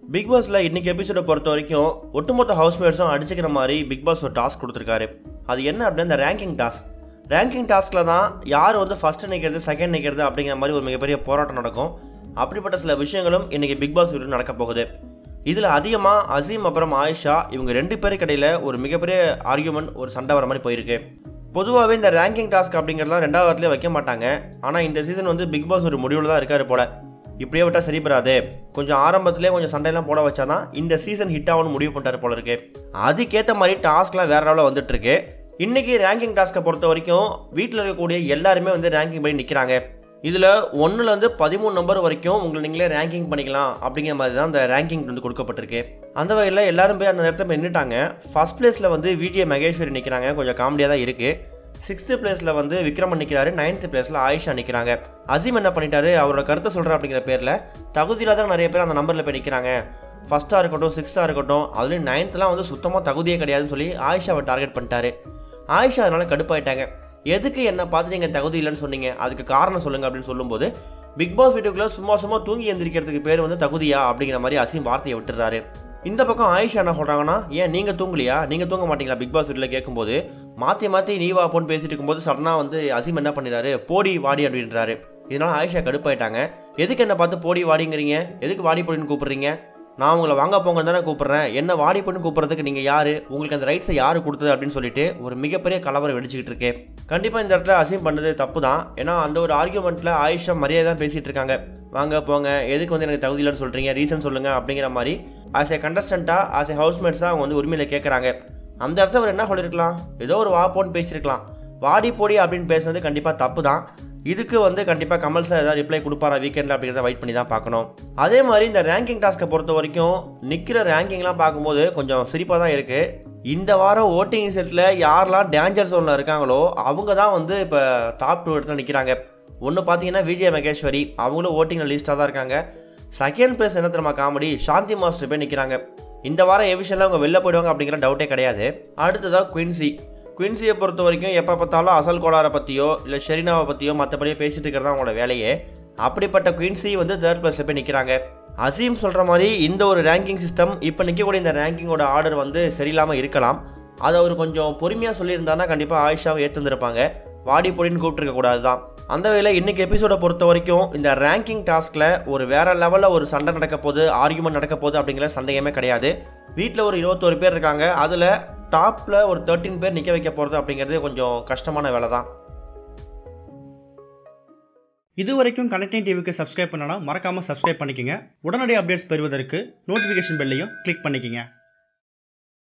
big பாஸ்ல இன்னைக்கு எபிசோட பொறுத்த வரைக்கும் ஒட்டுமொத்த ஹவுஸ்மேட்ஸும் அடிச்சுக்கிற மாதிரி பிக் பாஸ் ஒரு டாஸ்க் கொடுத்துருக்காரு அது என்ன அப்படின்னா இந்த ரேங்கிங் டாஸ்க் ரேங்கிங் டாஸ்கில் தான் யார் வந்து ஃபர்ஸ்ட் நிற்கிறது செகண்ட் நிற்கிறது அப்படிங்கிற மாதிரி ஒரு மிகப்பெரிய போராட்டம் நடக்கும் அப்படிப்பட்ட சில விஷயங்களும் இன்னைக்கு பிக் பாஸ் வீட்டில் நடக்க போகுது இதில் அதிகமாக அசீம் அப்புறம் ஆயிஷா இவங்க ரெண்டு பேருக்கு இடையில ஒரு மிகப்பெரிய ஆர்கியூமெண்ட் ஒரு சண்டை வர மாதிரி போயிருக்கு பொதுவாகவே இந்த ரேங்கிங் டாஸ்க் அப்படிங்கிறதுலாம் ரெண்டாவது வாரத்திலே வைக்க மாட்டாங்க ஆனால் இந்த சீசன் வந்து பிக் பாஸ் ஒரு முடிவில் தான் இருக்காரு போல இப்படியே விட்டால் சரிபடாது கொஞ்சம் ஆரம்பத்திலே கொஞ்சம் சண்டையெல்லாம் போட வச்சாதான் இந்த சீசன் ஹிட் ஆகணும்னு முடிவு பண்ணிட்டாரு போல இருக்கு அதுக்கேற்ற மாதிரி டாஸ்க்லாம் வேற லெவலில் வந்துட்டு இருக்கு இன்னைக்கு ரேங்கிங் டாஸ்க்கை பொறுத்த வரைக்கும் வீட்டில் இருக்கக்கூடிய எல்லாருமே வந்து ரேங்கிங் பண்ணி நிற்கிறாங்க இதில் ஒன்றுலேருந்து பதிமூணு நம்பர் வரைக்கும் உங்களை நீங்களே ரேங்கிங் பண்ணிக்கலாம் அப்படிங்கிற மாதிரி தான் இந்த ரேங்கிங் வந்து கொடுக்கப்பட்டிருக்கு அந்த வகையில் எல்லாரும் போய் அந்த நேரத்தில் போய் நின்றுட்டாங்க ஃபர்ஸ்ட் பிளேஸில் வந்து விஜய் மகேஸ்வரி நிற்கிறாங்க கொஞ்சம் காமெடியாக தான் இருக்குது சிக்ஸ்த்து பிளேஸில் வந்து விக்ரமன் நிற்கிறாரு நைன்த்து பிளேஸில் ஆயிஷா நிற்கிறாங்க அசீம் என்ன பண்ணிட்டாரு அவரோட கருத்தை சொல்கிறேன் அப்படிங்கிற பேரில் தகுதியில் தான் நிறைய பேர் அந்த நம்பரில் போய் நிற்கிறாங்க ஃபஸ்ட்டாக இருக்கட்டும் சிக்ஸ்த்தாக இருக்கட்டும் அதுலேயும் நைன்த்லாம் வந்து சுத்தமாக தகுதியே கிடையாதுன்னு சொல்லி ஆயிஷாவை டார்கெட் பண்ணிட்டாரு ஆயிஷா அதனால கடுப்பாயிட்டாங்க எதுக்கு என்ன பார்த்து நீங்கள் தகுதி இல்லைன்னு சொன்னீங்க அதுக்கு காரணம் சொல்லுங்க அப்படின்னு சொல்லும்போது பிக் பாஸ் வீட்டுக்குள்ளே சும்மா சும்மா தூங்கி எந்திரிக்கிறதுக்கு பேர் வந்து தகுதியா அப்படிங்கிற மாதிரி அசீம் வார்த்தையை விட்டுறாரு இந்த பக்கம் ஆயிஷா என்ன சொல்கிறாங்கன்னா ஏன் நீங்கள் தூங்கலையா நீங்கள் தூங்க மாட்டீங்களா பிக் பாஸ் வீட்டில் கேட்கும்போது மாற்றி மாற்றி நீ வா போன்னு பேசிட்டு இருக்கும்போது சடனாக வந்து அசீம் என்ன பண்ணிடுறாரு போடி வாடி அப்படின்றாரு இதனால ஆயிஷா கடுப்பாயிட்டாங்க எதுக்கு என்ன பார்த்து போடி வாடிங்கிறீங்க எதுக்கு வாடி போடின்னு கூப்பிடுறீங்க நான் உங்களை வாங்க போங்க தானே கூப்பிட்றேன் என்ன வாடி பண்ணி கூப்பிட்றதுக்கு நீங்கள் யார் உங்களுக்கு அந்த ரைட்ஸை யார் கொடுத்தது அப்படின்னு சொல்லிட்டு ஒரு மிகப்பெரிய கலவரம் வெடிச்சுக்கிட்டு இருக்கு கண்டிப்பாக இந்த இடத்துல அசீம் பண்ணது தப்பு தான் ஏன்னா அந்த ஒரு ஆர்கியூமெண்ட்டில் ஆயிஷா மரியாதை தான் பேசிகிட்டு இருக்காங்க வாங்க போங்க எதுக்கு வந்து எனக்கு தகுதி இல்லைன்னு சொல்கிறீங்க ரீசன் சொல்லுங்கள் அப்படிங்கிற மாதிரி ஆஸ் ஏ கண்டஸ்டண்ட்டாக ஆஸ் ஏ ஹவுஸ்மேட்ஸாக அவங்க வந்து உரிமையில் கேட்குறாங்க அந்த இடத்துல அவர் என்ன சொல்லியிருக்கலாம் ஏதோ ஒரு வா போன்னு பேசியிருக்கலாம் வாடி போடி அப்படின்னு பேசுனது கண்டிப்பாக தப்பு தான் இதுக்கு வந்து கண்டிப்பாக கமல் சார் ஏதாவது ரிப்ளை கொடுப்பாரா வீக்கெண்டில் அப்படிங்கிறத வெயிட் பண்ணி தான் பார்க்கணும் அதே மாதிரி இந்த ரேங்கிங் டாஸ்க்கை பொறுத்த வரைக்கும் நிற்கிற ரேங்கிங்லாம் பார்க்கும்போது கொஞ்சம் சிரிப்பாக தான் இருக்குது இந்த வாரம் ஓட்டிங் செட்டில் யாரெல்லாம் டேஞ்சர் ஜோனில் இருக்காங்களோ அவங்க தான் வந்து இப்போ டாப் டூ இடத்துல நிற்கிறாங்க ஒன்று பார்த்தீங்கன்னா விஜய மகேஸ்வரி அவங்களும் ஓட்டிங்கில் லிஸ்ட்டாக தான் இருக்காங்க செகண்ட் பிளேஸ் என்ன தெரியுமா காமெடி சாந்தி மாஸ்டர் போய் நிற்கிறாங்க இந்த வாரம் எவிஷனில் அவங்க வெளில போயிடுவாங்க அப்படிங்கிற டவுட்டே கிடையாது அடுத்ததாக குயின்சி குயின்சியை பொறுத்த வரைக்கும் எப்போ பார்த்தாலும் அசல் கோளாரை பற்றியோ இல்லை ஷெரினாவை பற்றியோ மற்றபடியே பேசிட்டு இருக்கிறது அவங்களோட வேலையே அப்படிப்பட்ட குயின்சி வந்து தேர்ட் பிளேஸில் போய் நிற்கிறாங்க அசீம் சொல்கிற மாதிரி இந்த ஒரு ரேங்கிங் சிஸ்டம் இப்போ நிற்கக்கூடிய இந்த ரேங்கிங்கோட ஆர்டர் வந்து சரியில்லாமல் இருக்கலாம் அதை அவர் கொஞ்சம் பொறுமையாக சொல்லியிருந்தாருன்னா கண்டிப்பாக ஆயிஷாவை ஏற்றுந்திருப்பாங்க வாடி பொடின்னு கூப்பிட்டுருக்க கூடாது தான் அந்த வேளை இன்னைக்கு எபிசோட பொறுத்த வரைக்கும் இந்த ரேங்கிங் டாஸ்கில் ஒரு வேற லெவலில் ஒரு சண்டை நடக்க போகுது ஆர்குமெண்ட் நடக்க போகுது அப்படிங்கிற சந்தேகமே கிடையாது வீட்டில் ஒரு இருபத்தோரு பேர் இருக்காங்க அதில் டாப்பில் ஒரு தேர்ட்டின் பேர் நிற்க வைக்க போகிறது அப்படிங்கிறது கொஞ்சம் கஷ்டமான வேலை தான் இது வரைக்கும் கனெக்டிங் டிவிக்கு சப்ஸ்கிரைப் பண்ணனா மறக்காமல் சப்ஸ்கிரைப் பண்ணிக்கங்க உடனடி அப்டேட்ஸ் பெறுவதற்கு நோட்டிஃபிகேஷன் பெல்லையும் கிளிக் பண்ணிக்கங்க